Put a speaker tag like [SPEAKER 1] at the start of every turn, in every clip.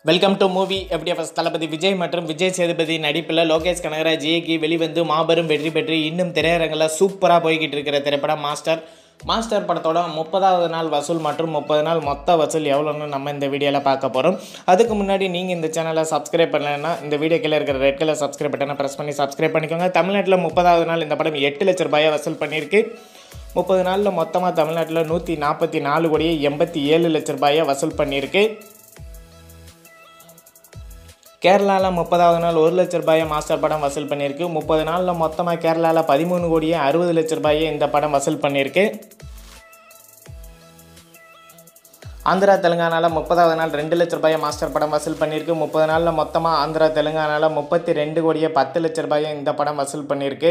[SPEAKER 1] welcome to movie FDFS Thalapathy Vijay மற்றும் விஜய் சேதுபதி நடிப்பில் லோகேஷ் கனகராஜ் இயக்கி வெளிவந்து மாபெரும் வெற்றி பெற்று இன்னும் திரையரங்கில் சூப்பராக போய்கிட்டு இருக்கிற திரைப்படம் மாஸ்டர் மாஸ்டர் படத்தோட முப்பதாவது நாள் வசூல் மற்றும் முப்பது நாள் மொத்த வசூல் எவ்வளோன்னு நம்ம இந்த வீடியோவில் பார்க்க போகிறோம் அதுக்கு முன்னாடி நீங்கள் இந்த சேனலை சப்ஸ்கிரைப் பண்ணலைன்னா இந்த வீடியோ கீழே இருக்கிற ரெட் கலர் சப்ஸ்கிரைப் பட்டனை ப்ரெஸ் பண்ணி சப்ஸ்கிரைப் பண்ணிக்கோங்க தமிழ்நாட்டில் முப்பதாவது நாள் இந்த படம் எட்டு லட்ச ரூபாயை வசூல் பண்ணியிருக்கு முப்பது நாளில் மொத்தமாக தமிழ்நாட்டில் நூற்றி நாற்பத்தி நாலு கோடியே எண்பத்தி ஏழு லட்ச ரூபாயை வசூல் பண்ணியிருக்கு கேரளாவில் முப்பதாவது நாள் ஒரு லட்ச ரூபாயை மாஸ்டர் படம் வசூல் பண்ணியிருக்கு முப்பது நாளில் மொத்தமாக கேரளாவில் பதிமூணு கோடியே அறுபது லட்ச ரூபாயை இந்த படம் வசூல் பண்ணியிருக்கு ஆந்திரா தெலுங்கானாவில் முப்பதாவது நாள் ரெண்டு லட்ச ரூபாயை மாஸ்டர் படம் வசூல் பண்ணியிருக்கு முப்பது நாளில் மொத்தமாக ஆந்திரா தெலுங்கானாவில் முப்பத்தி ரெண்டு கோடியே பத்து லட்ச ரூபாயை இந்த படம் வசூல் பண்ணியிருக்கு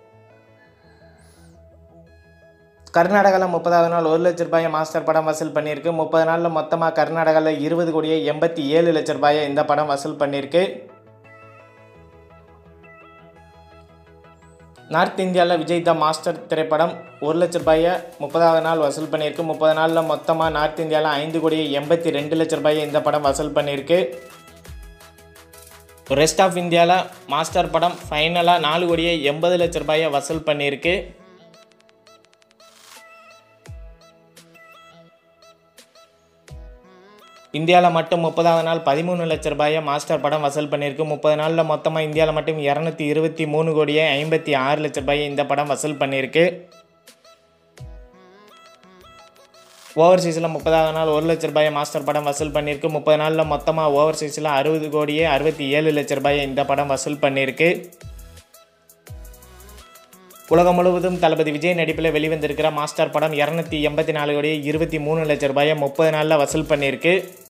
[SPEAKER 1] கர்நாடகாவில் முப்பதாவது நாள் ஒரு லட்ச ரூபாயை மாஸ்டர் படம் வசூல் பண்ணியிருக்கு முப்பது நாளில் மொத்தமாக கர்நாடகாவில் இருபது கோடியே எண்பத்தி ஏழு லட்ச ரூபாயை இந்த படம் வசூல் பண்ணியிருக்கு நார்த் இந்தியாவில் விஜய் த மாஸ்டர் திரைப்படம் ஒரு லட்ச ரூபாயை முப்பதாவது நாள் வசூல் பண்ணியிருக்கு முப்பது நாளில் மொத்தமாக நார்த் இந்தியாவில் ஐந்து கோடியே எண்பத்தி ரெண்டு லட்ச ரூபாயை இந்த படம் வசூல் பண்ணியிருக்கு ரெஸ்ட் ஆஃப் இந்தியாவில் மாஸ்டர் படம் ஃபைனலாக நாலு கோடியே எண்பது லட்ச ரூபாயை வசூல் பண்ணியிருக்கு இந்தியாவில் மட்டும் முப்பதாவது நாள் பதிமூணு லட்ச ரூபாயை மாஸ்டர் படம் வசூல் பண்ணியிருக்கு முப்பது நாளில் மொத்தமாக இந்தியாவில் மட்டும் இரநூத்தி இருபத்தி மூணு கோடியே ஐம்பத்தி ஆறு லட்ச ரூபாயை இந்த படம் வசூல் பண்ணியிருக்கு ஓவர்சீஸில் முப்பதாவது நாள் ஒரு லட்ச ரூபாயை மாஸ்டர் படம் வசூல் பண்ணியிருக்கு முப்பது நாளில் மொத்தமாக ஓவர்சீஸில் அறுபது கோடியே அறுபத்தி ஏழு லட்ச ரூபாயை இந்த படம் வசூல் பண்ணியிருக்கு உலகம் முழுவதும் தளபதி விஜய் நடிப்பில் வெளிவந்திருக்கிற மாஸ்டர் படம் இரநூத்தி எண்பத்தி நாலு கோடியே இருபத்தி மூணு லட்ச ரூபாயை முப்பது நாளில் வசூல் பண்ணியிருக்கு